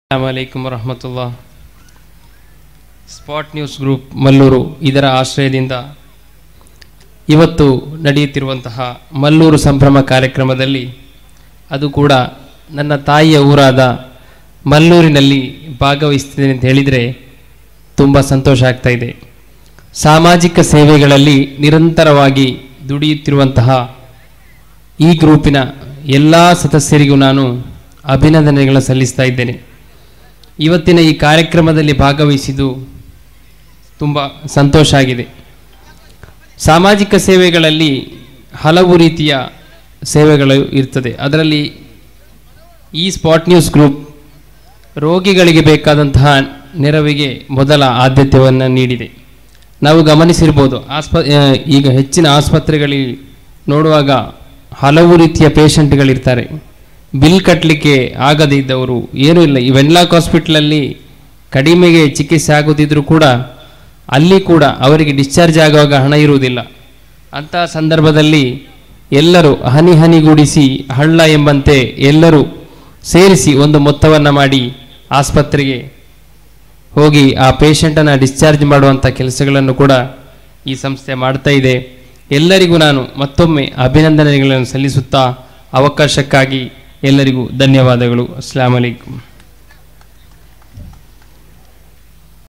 ಅಲೈಕುಮ್ ವರಹಮತುಲ್ಲಾ spot news group Malluru ಇದರ ಆಶ್ರಯದಿಂದ ಇವತ್ತು ನಡೆಯುತ್ತಿರುವಂತಹ ಮಲ್ಲೂರು ಸಂಭ್ರಮ ಕಾರ್ಯಕ್ರಮದಲ್ಲಿ ಅದು ಕೂಡ ನನ್ನ ತಾಯಿಯ ಊರಾದ ಮಲ್ಲೂರಿನಲ್ಲಿ ಭಾಗವಹಿಸ್ತಿದ್ದೇನೆ ಅಂತ ಹೇಳಿದರೆ ತುಂಬ ಸಂತೋಷ ಆಗ್ತಾ ಇದೆ ಸಾಮಾಜಿಕ ಸೇವೆಗಳಲ್ಲಿ ನಿರಂತರವಾಗಿ ದುಡಿಯುತ್ತಿರುವಂತಹ ಈ ಗ್ರೂಪಿನ ಎಲ್ಲ ಸದಸ್ಯರಿಗೂ ನಾನು ಅಭಿನಂದನೆಗಳನ್ನು ಸಲ್ಲಿಸ್ತಾ ಇದ್ದೇನೆ ಇವತ್ತಿನ ಈ ಕಾರ್ಯಕ್ರಮದಲ್ಲಿ ಭಾಗವಹಿಸಿದ್ದು ತುಂಬ ಸಂತೋಷ ಆಗಿದೆ ಸಾಮಾಜಿಕ ಸೇವೆಗಳಲ್ಲಿ ಹಲವು ರೀತಿಯ ಸೇವೆಗಳು ಇರ್ತದೆ ಅದರಲ್ಲಿ ಈ ಸ್ಪಾಟ್ ನ್ಯೂಸ್ ಗ್ರೂಪ್ ರೋಗಿಗಳಿಗೆ ಬೇಕಾದಂತಹ ನೆರವಿಗೆ ಮೊದಲ ಆದ್ಯತೆಯನ್ನು ನೀಡಿದೆ ನಾವು ಗಮನಿಸಿರ್ಬೋದು ಆಸ್ಪ ಆ, ಈಗ ಹೆಚ್ಚಿನ ಆಸ್ಪತ್ರೆಗಳಲ್ಲಿ ನೋಡುವಾಗ ಹಲವು ರೀತಿಯ ಪೇಷಂಟ್ಗಳಿರ್ತಾರೆ ಬಿಲ್ ಕಟ್ಟಲಿಕ್ಕೆ ಆಗದೇ ಇದ್ದವರು ಏನೂ ಇಲ್ಲ ಈ ವೆನ್ಲಾಕ್ ಹಾಸ್ಪಿಟ್ಲಲ್ಲಿ ಕಡಿಮೆಗೆ ಚಿಕಿತ್ಸೆ ಆಗುತ್ತಿದ್ರೂ ಕೂಡ ಅಲ್ಲಿ ಕೂಡ ಅವರಿಗೆ ಡಿಸ್ಚಾರ್ಜ್ ಆಗುವಾಗ ಹಣ ಇರುವುದಿಲ್ಲ ಅಂತಹ ಸಂದರ್ಭದಲ್ಲಿ ಎಲ್ಲರೂ ಹನಿ ಹನಿಗೂಡಿಸಿ ಹಳ್ಳ ಎಂಬಂತೆ ಎಲ್ಲರೂ ಸೇರಿಸಿ ಒಂದು ಮೊತ್ತವನ್ನು ಮಾಡಿ ಆಸ್ಪತ್ರೆಗೆ ಹೋಗಿ ಆ ಪೇಷಂಟನ್ನು ಡಿಸ್ಚಾರ್ಜ್ ಮಾಡುವಂಥ ಕೆಲಸಗಳನ್ನು ಕೂಡ ಈ ಸಂಸ್ಥೆ ಮಾಡ್ತಾ ಇದೆ ಎಲ್ಲರಿಗೂ ನಾನು ಮತ್ತೊಮ್ಮೆ ಅಭಿನಂದನೆಗಳನ್ನು ಸಲ್ಲಿಸುತ್ತಾ ಅವಕಾಶಕ್ಕಾಗಿ ಎಲ್ಲರಿಗೂ ಧನ್ಯವಾದಗಳು ಅಸ್ಲಾಂ ಅಲೈಕುಂ